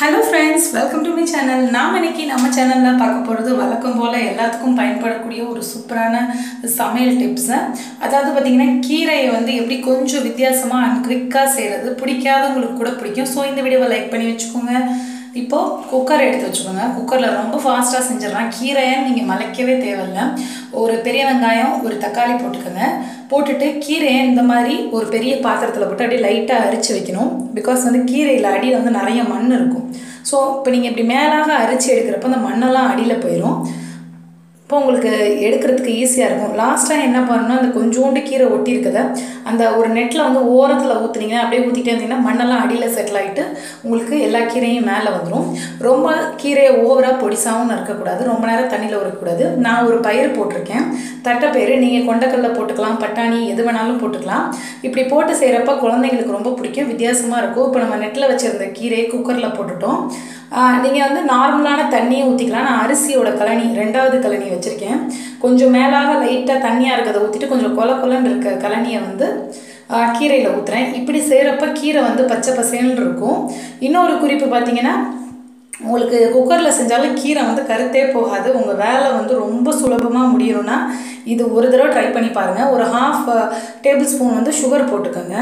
hello friends welcome to my channel நாம் இன்னைக்கு நம்ம சேனலில் பார்க்க போகிறது வழக்கம் போல் எல்லாத்துக்கும் பயன்படக்கூடிய ஒரு சூப்பரான சமையல் டிப்ஸு அதாவது பார்த்திங்கன்னா கீரையை வந்து எப்படி கொஞ்சம் வித்தியாசமாக அண்ட் குவிக்காக செய்கிறது பிடிக்காதவங்களுக்கு கூட பிடிக்கும் ஸோ இந்த வீடியோவை லைக் பண்ணி வச்சுக்கோங்க இப்போது குக்கர் எடுத்து வச்சுக்கோங்க குக்கரில் ரொம்ப ஃபாஸ்ட்டாக செஞ்சிடலாம் கீரையை நீங்கள் மலைக்கவே தேவையில்ல ஒரு பெரிய வெங்காயம் ஒரு தக்காளி போட்டுக்கோங்க போட்டுட்டு கீரையை இந்த மாதிரி ஒரு பெரிய பாத்திரத்தில் போட்டு அப்படியே லைட்டாக அரிச்சு வைக்கணும் பிகாஸ் வந்து கீரையில் அடியில் வந்து நிறைய மண் இருக்கும் ஸோ இப்போ நீங்கள் இப்படி மேலாக அரிச்சு எடுக்கிறப்ப அந்த மண்ணெல்லாம் அடியில் போயிடும் இப்போ உங்களுக்கு எடுக்கிறதுக்கு ஈஸியாக இருக்கும் லாஸ்ட்டாக என்ன பண்ணணும் அந்த கொஞ்சோண்டு கீரை ஒட்டி இருக்குத அந்த ஒரு நெட்டில் வந்து ஓரத்தில் ஊற்றுனீங்கன்னா அப்படியே ஊற்றிட்டே இருந்தீங்கன்னா மண்ணெல்லாம் அடியில் செட்டில் ஆகிட்டு உங்களுக்கு எல்லா கீரையும் மேலே வந்துடும் ரொம்ப கீரையை ஓவராக பொடிசாகவும் இருக்கக்கூடாது ரொம்ப நேரம் தண்ணியில் ஊறக்கூடாது நான் ஒரு பயிர் போட்டிருக்கேன் தட்டைப்பயிறு நீங்கள் கொண்டக்கல்ல போட்டுக்கலாம் பட்டாணி எது வேணாலும் போட்டுக்கலாம் இப்படி போட்டு செய்கிறப்ப குழந்தைங்களுக்கு ரொம்ப பிடிக்கும் வித்தியாசமாக இருக்கும் இப்போ நம்ம நெட்டில் வச்சுருந்த கீரையை குக்கரில் போட்டுட்டோம் நீங்கள் வந்து நார்மலான தண்ணியை ஊற்றிக்கலாம் நான் அரிசியோட கழனி ரெண்டாவது கழனி வச்சுருக்கேன் கொஞ்சம் மேலாக லைட்டாக தண்ணியாக இருக்கிறத ஊற்றிட்டு கொஞ்சம் கொல கொலன்னு இருக்க கழனியை வந்து கீரையில் ஊற்றுறேன் இப்படி செய்கிறப்ப கீரை வந்து பச்சை பசேல்னு இருக்கும் இன்னொரு குறிப்பு பார்த்தீங்கன்னா உங்களுக்கு குக்கரில் செஞ்சாலும் கீரை வந்து கருத்தே போகாது உங்கள் வேலை வந்து ரொம்ப சுலபமாக முடியணும்னா இது ஒரு தடவை ட்ரை பண்ணி பாருங்கள் ஒரு ஹாஃப் டேபிள் ஸ்பூன் வந்து சுகர் போட்டுக்கோங்க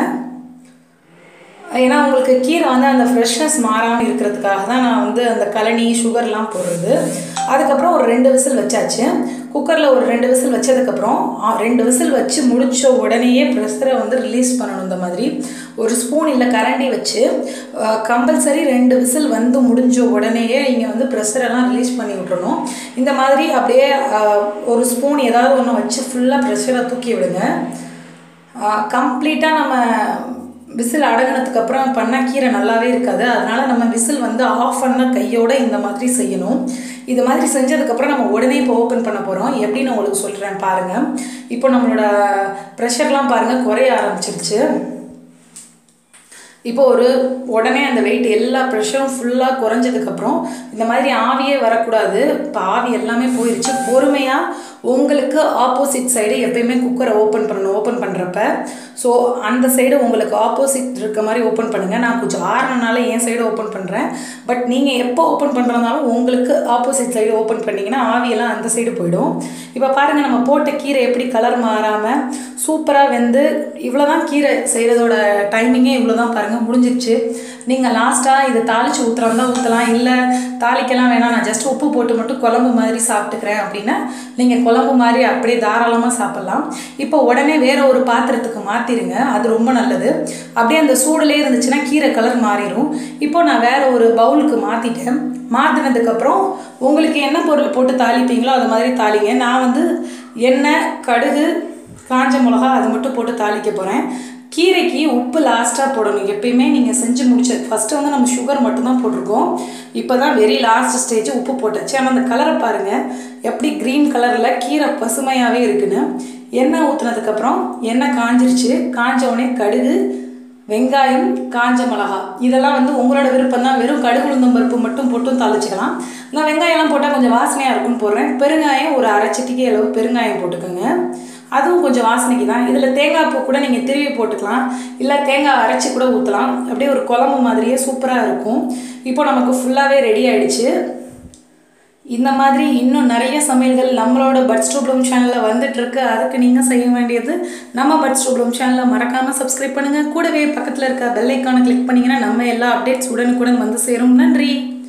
ஏன்னா உங்களுக்கு கீரை வந்து அந்த ஃப்ரெஷ்னஸ் மாறாமல் இருக்கிறதுக்காக தான் நான் வந்து அந்த கழனி சுகர்லாம் போடுறது அதுக்கப்புறம் ஒரு ரெண்டு விசில் வச்சாச்சு குக்கரில் ஒரு ரெண்டு விசில் வச்சதுக்கப்புறம் ரெண்டு விசில் வச்சு முடித்த உடனேயே ப்ரெஷரை வந்து ரிலீஸ் பண்ணணும் இந்த மாதிரி ஒரு ஸ்பூன் இல்லை கரண்டி வச்சு கம்பல்சரி ரெண்டு விசில் வந்து முடிஞ்ச உடனேயே இங்கே வந்து ப்ரெஷரெல்லாம் ரிலீஸ் பண்ணி விட்றணும் இந்த மாதிரி அப்படியே ஒரு ஸ்பூன் ஏதாவது ஒன்று வச்சு ஃபுல்லாக ப்ரெஷரை தூக்கி விடுங்க கம்ப்ளீட்டாக நம்ம விசில் அடங்கினதுக்கு அப்புறம் பண்ணால் கீரை நல்லாவே இருக்காது அதனால் நம்ம விசில் வந்து ஆஃப் பண்ண கையோடு இந்த மாதிரி செய்யணும் இது மாதிரி செஞ்சதுக்கப்புறம் நம்ம உடனே இப்போ ஓப்பன் பண்ண போகிறோம் எப்படின்னு உங்களுக்கு சொல்கிறேன் பாருங்கள் இப்போ நம்மளோட ப்ரெஷர்லாம் பாருங்கள் குறைய ஆரம்பிச்சிருச்சு இப்போ ஒரு உடனே அந்த வெயிட் எல்லா ப்ரெஷரும் ஃபுல்லாக குறைஞ்சதுக்கப்புறம் இந்த மாதிரி ஆவியே வரக்கூடாது இப்போ ஆவி எல்லாமே போயிடுச்சு பொறுமையாக உங்களுக்கு ஆப்போசிட் சைடு எப்பயுமே குக்கரை ஓப்பன் பண்ணணும் ஓப்பன் பண்ணுறப்ப ஸோ அந்த சைடு உங்களுக்கு ஆப்போசிட் இருக்க மாதிரி ஓப்பன் பண்ணுங்கள் நான் கொஞ்சம் ஆறுனால என் சைடு ஓப்பன் பண்ணுறேன் பட் நீங்கள் எப்போ ஓப்பன் பண்ணுறதுனாலும் உங்களுக்கு ஆப்போசிட் சைடு ஓப்பன் பண்ணிங்கன்னா ஆவியெல்லாம் அந்த சைடு போயிடும் இப்போ பாருங்கள் நம்ம போட்ட கீரை எப்படி கலர் மாறாமல் சூப்பராக வெந்து இவ்வளோ தான் கீரை செய்கிறதோட டைமிங்கே இவ்வளோ தான் பாருங்கள் முடிஞ்சிருச்சு நீங்கள் லாஸ்ட்டாக இதை தாளித்து ஊற்றுறதா ஊற்றலாம் இல்லை தாளிக்கலாம் வேணாம் நான் ஜஸ்ட் உப்பு போட்டு மட்டும் குழம்பு மாதிரி சாப்பிட்டுக்கிறேன் அப்படின்னா நீங்கள் குழம்பு மாதிரி அப்படியே தாராளமாக சாப்பிட்லாம் இப்போ உடனே வேறு ஒரு பாத்திரத்துக்கு மாற்றிடுங்க அது ரொம்ப நல்லது அப்படியே அந்த சூடுலேயே இருந்துச்சுன்னா கீரை கலர் மாறிடும் இப்போ நான் வேறு ஒரு பவுலுக்கு மாற்றிட்டேன் மாற்றினதுக்கப்புறம் உங்களுக்கு என்ன பொருள் போட்டு தாளிப்பீங்களோ அது மாதிரி தாளிங்க நான் வந்து எண்ணெய் கடுகு காஞ்ச மிளகா அது மட்டும் போட்டு தாளிக்க போகிறேன் கீரைக்கு உப்பு லாஸ்ட்டாக போடணும் எப்பயுமே நீங்கள் செஞ்சு முடிச்ச ஃபஸ்ட்டு வந்து நம்ம சுகர் மட்டும்தான் போட்டிருக்கோம் இப்போ தான் வெரி லாஸ்ட் ஸ்டேஜ் உப்பு போட்டாச்சு ஆனால் அந்த கலரை பாருங்கள் எப்படி க்ரீன் கலரில் கீரை பசுமையாகவே இருக்குன்னு எண்ணெய் ஊற்றுனதுக்கப்புறம் எண்ணெய் காஞ்சிருச்சு காஞ்ச உடனே கடுகு வெங்காயம் காஞ்ச மிளகா இதெல்லாம் வந்து உங்களோட விருப்பம் தான் வெறும் கடுகு உளுந்தம் பருப்பு மட்டும் போட்டும் தாளிச்சிக்கலாம் நான் வெங்காயம்லாம் போட்டால் கொஞ்சம் வாசனையாக இருக்கும்னு போடுறேன் பெருங்காயம் ஒரு அரை சிட்டிக்கை அளவு பெருங்காயம் போட்டுக்கோங்க அதுவும் கொஞ்சம் வாசனைக்கு தான் இதில் தேங்காய் பூ கூட நீங்கள் திருவி போட்டுக்கலாம் இல்லை தேங்காய் அரைச்சி கூட ஊற்றலாம் அப்படியே ஒரு குழம்பு மாதிரியே சூப்பராக இருக்கும் இப்போ நமக்கு ஃபுல்லாகவே ரெடி ஆகிடுச்சு இந்த மாதிரி இன்னும் நிறைய சமையல்கள் நம்மளோட பட்ஸ் டூப்ளம் சேனலில் வந்துட்டுருக்கு அதுக்கு நீங்கள் செய்ய வேண்டியது நம்ம பட்ஸ் டூப்ளம் சேனலை மறக்காமல் சப்ஸ்கிரைப் பண்ணுங்கள் கூடவே பக்கத்தில் இருக்க பெல் ஐக்கானை கிளிக் பண்ணிங்கன்னா நம்ம எல்லா அப்டேட்ஸ் உடனுக்குடன் வந்து சேரும் நன்றி